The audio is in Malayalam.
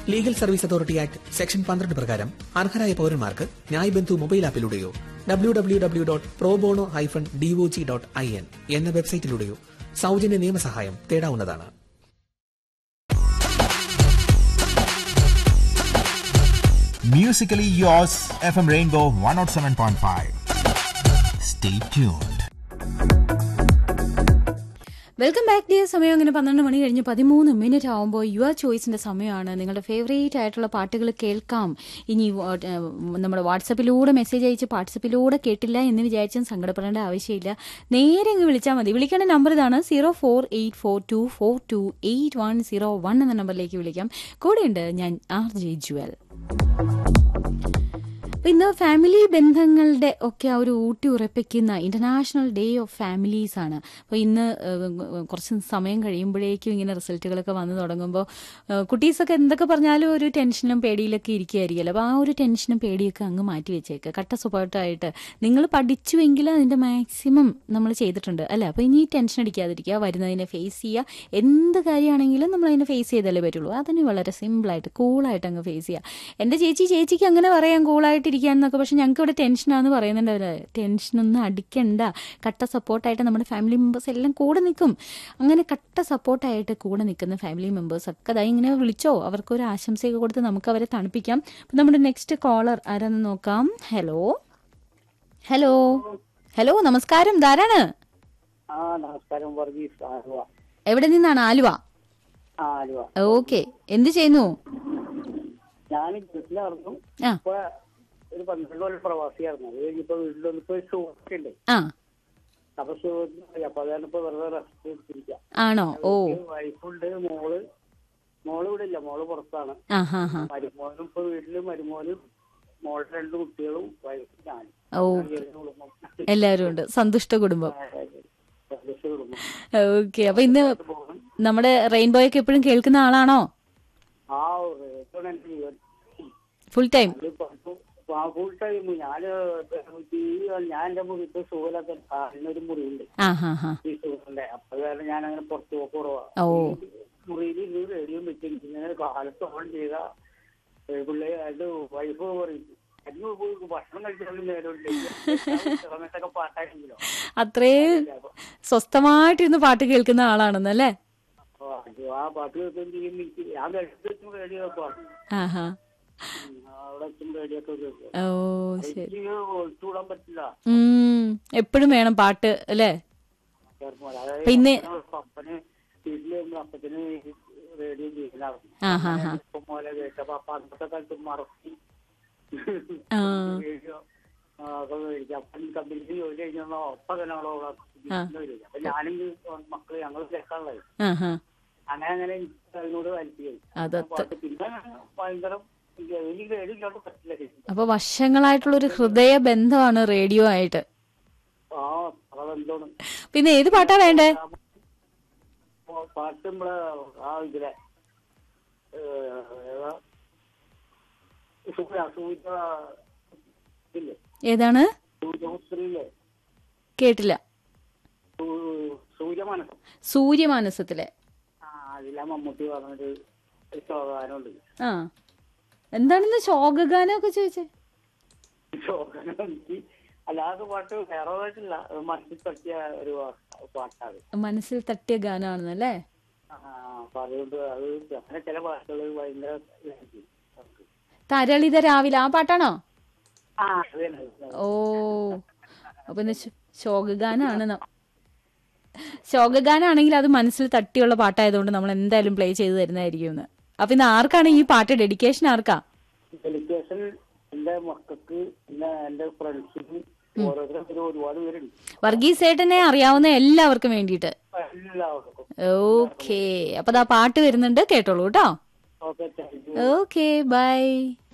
Legal service authority act section പന്ത്രണ്ട് പ്രകാരം അർഹരായ പൌരന്മാർക്ക് ന്യായ് ബന്ധു മൊബൈൽ ആപ്പിലൂടെയോ W W W dot probono hyphen DOJ dot I N എന്ന വെബ്സൈറ്റിലൂടെയോ സൗജന്യ നിയമസഹായം തേടാവുന്നതാണ് Musically yours, FM Rainbow 107.5. Stay tuned. Welcome back day സമയം അങ്ങനെ പന്ത്രണ്ട് മണി കഴിഞ്ഞ് പതിമൂന്ന് മിനിറ്റ് ആവുമ്പോൾ യുവർ ചോയ്സിന്റെ സമയമാണ് നിങ്ങളുടെ ഫേവറേറ്റ് ആയിട്ടുള്ള പാട്ടുകൾ കേൾക്കാം ഇനി വാ- ഏഹ് നമ്മുടെ വാട്സപ്പിലൂടെ മെസ്സേജ് അയച്ച് വാട്സപ്പിലൂടെ കേട്ടില്ല എന്ന് വിചാരിച്ചും സങ്കടപ്പെടേണ്ട ആവശ്യമില്ല നേരെ ഇങ്ങ് വിളിച്ചാൽ മതി വിളിക്കേണ്ട നമ്പർ ഇതാണ് zero four eight four two four two eight one zero one എന്ന നമ്പറിലേക്ക് വിളിക്കാം കൂടെയുണ്ട് ഞാൻ ആർ ജെ ജുവൽ അപ്പൊ ഇന്ന് ഫാമിലി ബന്ധങ്ങളുടെ ഒക്കെ ആ ഒരു ഊട്ടി ഉറപ്പിക്കുന്ന ഇന്റർനാഷണൽ ഡേ ഓഫ് ഫാമിലീസ് ആണ് അപ്പോൾ ഇന്ന് ഏഹ്, കുറച്ച് സമയം കഴിയുമ്പോഴേക്കും ഇങ്ങനെ റിസൾട്ടുകളൊക്കെ വന്നു തുടങ്ങുമ്പോൾ ഏഹ്, കുട്ടീസൊക്കെ എന്തൊക്കെ പറഞ്ഞാലും ഒരു ടെൻഷനും പേടിയിലൊക്കെ ഇരിക്കുകയായിരിക്കുമല്ലോ അപ്പോൾ ആ ഒരു ടെൻഷനും പേടിയൊക്കെ അങ്ങ് മാറ്റി വെച്ചേക്ക് കട്ട സപ്പോർട്ടായിട്ട് നിങ്ങൾ പഠിച്ചുവെങ്കിൽ അതിന്റെ മാക്സിമം നമ്മൾ ചെയ്തിട്ടുണ്ട് അല്ലേ അപ്പോൾ ഇനി ടെൻഷൻ അടിക്കാതിരിക്കുക വരുന്നതിനെ ഫേസ് ചെയ്യുക എന്ത് കാര്യമാണെങ്കിലും നമ്മൾ അതിനെ ഫേസ് ചെയ്താലേ പറ്റുള്ളൂ അതിന് വളരെ സിമ്പിളായിട്ട് കൂളായിട്ട് അങ്ങ് ഫേസ് ചെയ്യുക എൻ്റെ ചേച്ചി ചേച്ചിക്ക് അങ്ങനെ പറയാം കൂളായിട്ട് ഇരിക്കാൻ എന്നൊക്കെ പക്ഷെ ഞങ്ങൾക്ക് ഇവിടെ ടെൻഷനാന്ന് പറയുന്നുണ്ട് അവര് ടെൻഷനൊന്നും അടിക്കണ്ട കട്ട സപ്പോർട്ടായിട്ട് നമ്മുടെ ഫാമിലി മെമ്പേഴ്സ് എല്ലാം കൂടെ നിൽക്കും അങ്ങനെ കട്ട സപ്പോർട്ടായിട്ട് കൂടെ നിൽക്കുന്ന ഫാമിലി മെമ്പേഴ്സ് ഒക്കെ അതായി ഇങ്ങനെ വിളിച്ചോ അവർക്കൊരു ആശംസയൊക്കെ കൊടുത്ത് നമുക്ക് അവരെ തണുപ്പിക്കാം അപ്പം നമ്മുടെ നെക്സ്റ്റ് കോളർ ആരാന്ന് നോക്കാം ഹലോ ഹലോ ഹലോ നമസ്കാരം ധാരാണ് ആ നമസ്കാരം വർഗീസ് ആലുവ എവിടെ നിന്നാണ് ആലുവ ആ ആലുവ ഓക്കെ എന്ത് ചെയ്യുന്നു ഞാൻ വീട്ടിലായിരുന്നു ആ ഇപ്പൊ ഒരു പന്ത്രണ്ട് കൊല്ലം പ്രവാസിയായിരുന്നു അത് കഴിഞ്ഞിപ്പോ വീട്ടിൽ വന്നിപ്പോ ഷൂട്ടുണ്ട് ആ അപ്പൊ ഷൂട്ടിന് അപ്പൊ അതാണ് ഇപ്പൊ വെറുതെ റെസ്റ്റ് എടുത്തിരിക്കാം ആണോ ഓ വൈഫുണ്ട് മോള് മോള് ഇവിടെ ഇല്ല മോള് പുറത്താണ് ആ ഹാ ഹാ മരുമോനും ഇപ്പൊ വീട്ടില് മരുമോനും മോളുടെ രണ്ട് കുട്ടികളും വൈഫും ഞാനും ഓ ചെറിയ കുടുംബം എല്ലാവരും ഉണ്ട് സന്തുഷ്ട കുടുംബം സന്ദേശ കുടുംബം ഓക്കെ അപ്പൊ ഇന്ന് പോകും നമ്മുടെ റെയിൻബോയൊക്കെ എപ്പോഴും കേൾക്കുന്ന ആളാണോ ആ റേറ്റോണ് എന്റെ ജീവൻ ഫുൾ ടൈം ഫുൾ ടൈം ഞാന് ടി വി ഞാൻ എന്റെ മുറി ഇപ്പൊ സുഖമില്ലാത്ത കാലിനൊരു മുറിയുണ്ട് ആ ഹാ ഹാ ഈ സുഖത്തിന്റെ അപ്പൊ കാരണം ഞാൻ അങ്ങനെ പുറത്ത് പോക്ക് കുറവാ ഓ മുറിയിൽ ഇത് റേഡിയോ വെച്ചിരിക്കുന്നത് കാലത്ത് ഓൺ ചെയ്ത പിള്ളേ അത് വൈഫ് പറയും അന്ന് പോയി ഭക്ഷണം കഴിച്ചാലും നേരമില്ല സമയത്തൊക്കെ പാട്ടായിരുന്നല്ലോ അത്രേ സ്വസ്ഥമായിട്ടിരുന്ന് പാട്ട് കേൾക്കുന്ന ആളാണെന്നല്ലേ അപ്പൊ അത് ആ പാട്ട് കേൾക്കുകയും ചെയ്യും എനിക്ക് ഞാൻ കഴിച്ചു വെച്ചും റേഡിയോ വെക്കുവാണ് ആ ഹാ അവിടെ വെച്ചും റേഡിയോ ഒക്കെ കേൾക്കും ഓ ശരി എനിക്ക് ഒഴിച്ചുകൂടാൻ പറ്റില്ല ഉം എപ്പോഴും വേണം പാട്ട് അല്ലേ ചേർക്കുമ്പോൾ അതായത് പിന്നെ അപ്പന് വീട്ടില് വരുമ്പോ അപ്പത്തിന് റേഡിയോ ചെയ്യുന്നതായിരുന്നു ആ ഹാ ഹാ ഇപ്പം പോലെ കേട്ടപ്പോ അപ്പൊ അന്നത്തെ കാലത്ത് മറക്കി ആ റേഡിയോ ഒക്കെ മേടിക്കും അപ്പം കമ്പനിക്ക് ജോലി കഴിഞ്ഞാൽ ഒപ്പം തന്നെ അവിടെ അവിടെ വരിക അപ്പൊ ഞാനും മക്കള് ഞങ്ങൾ കേൾക്കാനുള്ളത് ആ ഹാ അങ്ങനെ അങ്ങനെ എനിക്ക് അതിനോട് താല്പര്യം അതത്ര പാട്ട് പിന്നെ ഭയങ്കര എനിക്ക് എനിക്ക് റേഡിയോ ഇല്ലാണ്ട് പറ്റില്ല ശരിക്കും. അപ്പൊ വർഷങ്ങളായിട്ടുള്ള ഒരു ഹൃദയ ബന്ധമാണ് റേഡിയോ ആയിട്ട് ആ അത്ര ബന്ധമാണ് പിന്നെ ഏത് പാട്ടാ വേണ്ടേ പാട്ട് നമ്മളെ ആ ഇതിലെ ഏഹ്, ഏതാ? സൂര്യ സൂര്യ ഇല്ലേ ഏതാണ് സൂര്യപുത്രിയിലെ കേട്ടില്ല സൂ- സൂര്യമനസം സൂര്യമാനസത്തിലെ ആ അതിലാ മമ്മൂട്ടി പറഞ്ഞൊരു ശോകാനുണ്ട് ആ എന്താണെന്ന് ശോകഗാനമൊക്കെ ചോദിച്ചേ ശോകനം എനിക്ക് അല്ലാതെ പാട്ട് വേറെ പാട്ടില്ല അത് മനസ്സിൽ തട്ടിയ ഒരു പാ- പാട്ടാണ് മനസ്സിൽ തട്ടിയ ഗാനമാണെന്നല്ലേ ആ, അപ്പൊ അതുകൊണ്ട് അത് അങ്ങനെ ചില പാട്ടുകൾ ഭയങ്കര ഇതായിരിക്കും. തരളിത രാവിലെ ആ പാട്ടാണോ ആ അത് തന്നെ അത് തന്നെ. ഓ അപ്പൊ ഇന്ന് ശോ- ശോകഗാനാണ് ന- ശോകഗാനാണെങ്കിൽ അത് മനസ്സിൽ തട്ടിയുള്ള പാട്ടായതുകൊണ്ട് നമ്മൾ എന്തായാലും പ്ലേ ചെയ്ത് തരുന്നതായിരിക്കും ഇന്ന് അപ്പൊ ഇന്ന് ആർക്കാണ് ഈ പാട്ട് ഡെഡിക്കേഷൻ ആർക്കാ ഡെലിഗേഷൻ എന്റെ മക്കൾക്ക് പിന്നെ എന്റെ ഫ്രണ്ട്സിന് ഓരോരുത്തരും ഒരുപാട് പേരുണ്ട് വർഗീസ് ഏട്ടനെ അറിയാവുന്ന എല്ലാവർക്കും വേണ്ടിയിട്ട് എല്ലാവർക്കും ഓക്കേ അപ്പൊ ദാ പാട്ട് വരുന്നുണ്ട് കേട്ടോളൂ കേട്ടോ okay thank you okay by